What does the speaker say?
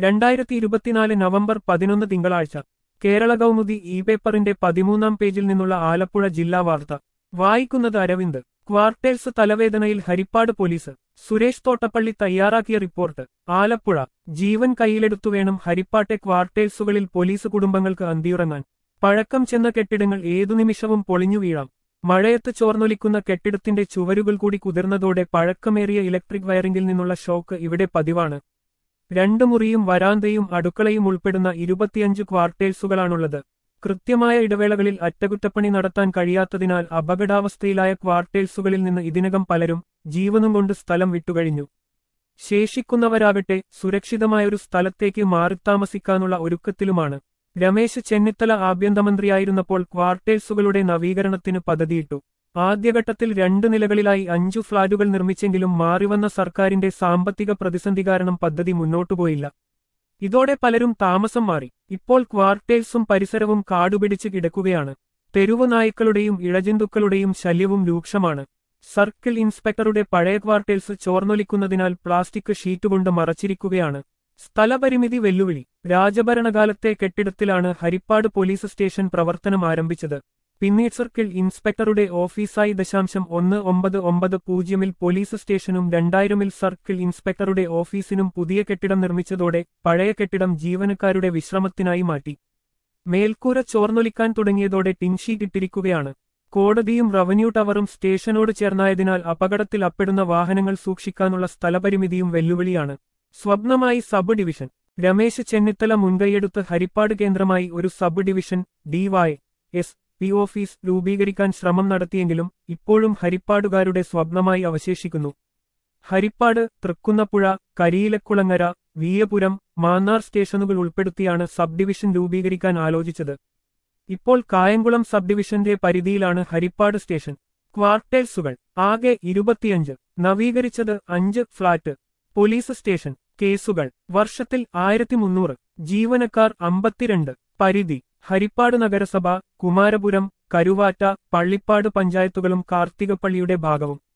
രണ്ടായിരത്തി ഇരുപത്തിനാല് നവംബർ പതിനൊന്ന് തിങ്കളാഴ്ച കേരള കൗമുദി ഇ പേപ്പറിന്റെ പതിമൂന്നാം പേജിൽ നിന്നുള്ള ആലപ്പുഴ ജില്ലാ വാർത്ത വായിക്കുന്നത് അരവിന്ദ് ക്വാർട്ടേഴ്സ് തലവേദനയിൽ ഹരിപ്പാട് പോലീസ് സുരേഷ് തോട്ടപ്പള്ളി തയ്യാറാക്കിയ റിപ്പോർട്ട് ആലപ്പുഴ ജീവൻ കയ്യിലെടുത്തു വേണം ഹരിപ്പാട്ടെ ക്വാർട്ടേഴ്സുകളിൽ പോലീസ് കുടുംബങ്ങൾക്ക് അന്തിയുറങ്ങാൻ പഴക്കം ചെന്ന കെട്ടിടങ്ങൾ ഏതു നിമിഷവും പൊളിഞ്ഞു വീഴാം മഴയത്ത് ചോർന്നൊലിക്കുന്ന കെട്ടിടത്തിന്റെ ചുവരുകൾ കൂടി കുതിർന്നതോടെ പഴക്കമേറിയ ഇലക്ട്രിക് വയറിംഗിൽ നിന്നുള്ള ഷോക്ക് ഇവിടെ പതിവാണ് രണ്ടു മുറിയും വരാന്തയും അടുക്കളയും ഉൾപ്പെടുന്ന ഇരുപത്തിയഞ്ച് ക്വാർട്ടേഴ്സുകളാണുള്ളത് കൃത്യമായ ഇടവേളകളിൽ അറ്റകുറ്റപ്പണി നടത്താൻ കഴിയാത്തതിനാൽ അപകടാവസ്ഥയിലായ ക്വാർട്ടേഴ്സുകളിൽ നിന്ന് ഇതിനകം പലരും ജീവനും കൊണ്ട് സ്ഥലം വിട്ടുകഴിഞ്ഞു ശേഷിക്കുന്നവരാകട്ടെ സുരക്ഷിതമായൊരു സ്ഥലത്തേക്ക് മാറിത്താമസിക്കാനുള്ള ഒരുക്കത്തിലുമാണ് രമേശ് ചെന്നിത്തല ആഭ്യന്തരമന്ത്രിയായിരുന്നപ്പോൾ ക്വാർട്ടേഴ്സുകളുടെ നവീകരണത്തിന് പദ്ധതിയിട്ടു ആദ്യഘട്ടത്തിൽ രണ്ട് നിലകളിലായി അഞ്ചു ഫ്ളാറ്റുകൾ നിർമ്മിച്ചെങ്കിലും മാറിവന്ന സർക്കാരിന്റെ സാമ്പത്തിക പ്രതിസന്ധി കാരണം പദ്ധതി മുന്നോട്ടുപോയില്ല ഇതോടെ പലരും താമസം മാറി ഇപ്പോൾ ക്വാർട്ടേഴ്സും പരിസരവും കാടുപിടിച്ച് കിടക്കുകയാണ് തെരുവു നായ്ക്കളുടെയും ഇഴജന്തുക്കളുടെയും ശല്യവും രൂക്ഷമാണ് സർക്കിൾ ഇൻസ്പെക്ടറുടെ പഴയ ക്വാർട്ടേഴ്സ് ചോർന്നൊലിക്കുന്നതിനാൽ പ്ലാസ്റ്റിക് ഷീറ്റ് കൊണ്ട് മറച്ചിരിക്കുകയാണ് സ്ഥലപരിമിതി വെല്ലുവിളി രാജഭരണകാലത്തെ കെട്ടിടത്തിലാണ് ഹരിപ്പാട് പോലീസ് സ്റ്റേഷൻ പ്രവർത്തനം ആരംഭിച്ചത് പിന്നീട് സർക്കിൾ ഇൻസ്പെക്ടറുടെ ഓഫീസായി ദശാംശം ഒന്ന് ഒമ്പത് ഒമ്പത് പൂജ്യമിൽ പോലീസ് സ്റ്റേഷനും രണ്ടായിരമിൽ സർക്കിൾ ഇൻസ്പെക്ടറുടെ ഓഫീസിനും പുതിയ കെട്ടിടം നിർമ്മിച്ചതോടെ പഴയ കെട്ടിടം ജീവനക്കാരുടെ വിശ്രമത്തിനായി മാറ്റി മേൽക്കൂര ചോർന്നൊലിക്കാൻ തുടങ്ങിയതോടെ ടിൻഷീറ്റ് ഇട്ടിരിക്കുകയാണ് കോടതിയും റവന്യൂ ടവറും സ്റ്റേഷനോട് ചേർന്നായതിനാൽ അപകടത്തിൽ അപ്പെടുന്ന വാഹനങ്ങൾ സൂക്ഷിക്കാനുള്ള സ്ഥലപരിമിതിയും വെല്ലുവിളിയാണ് സ്വപ്നമായി സബ് ഡിവിഷൻ രമേശ് ചെന്നിത്തല മുൻകൈയെടുത്ത് ഹരിപ്പാട് കേന്ദ്രമായി ഒരു sub division DY S P office രൂപീകരിക്കാൻ ശ്രമം നടത്തിയെങ്കിലും ഇപ്പോഴും ഹരിപ്പാടുകാരുടെ സ്വപ്നമായി അവശേഷിക്കുന്നു ഹരിപ്പാട് തൃക്കുന്നപ്പുഴ കരിയിലക്കുളങ്ങര വീയപുരം മാന്നാർ സ്റ്റേഷനുകൾ ഉൾപ്പെടുത്തിയാണ് സബ് ഡിവിഷൻ രൂപീകരിക്കാൻ ആലോചിച്ചത് ഇപ്പോൾ കായംകുളം സബ് ഡിവിഷന്റെ പരിധിയിലാണ് ഹരിപ്പാട് സ്റ്റേഷൻ ക്വാർട്ടേഴ്സുകൾ ആകെ ഇരുപത്തിയഞ്ച് നവീകരിച്ചത് അഞ്ച് ഫ്ളാറ്റ് പോലീസ് സ്റ്റേഷൻ കേസുകൾ വർഷത്തിൽ ആയിരത്തി മുന്നൂറ് ജീവനക്കാർ അമ്പത്തിരണ്ട് പരിധി ഹരിപ്പാട് നഗരസഭ കുമാരപുരം കരുവാറ്റ പള്ളിപ്പാട് പഞ്ചായത്തുകളും കാർത്തികപ്പള്ളിയുടെ ഭാഗവും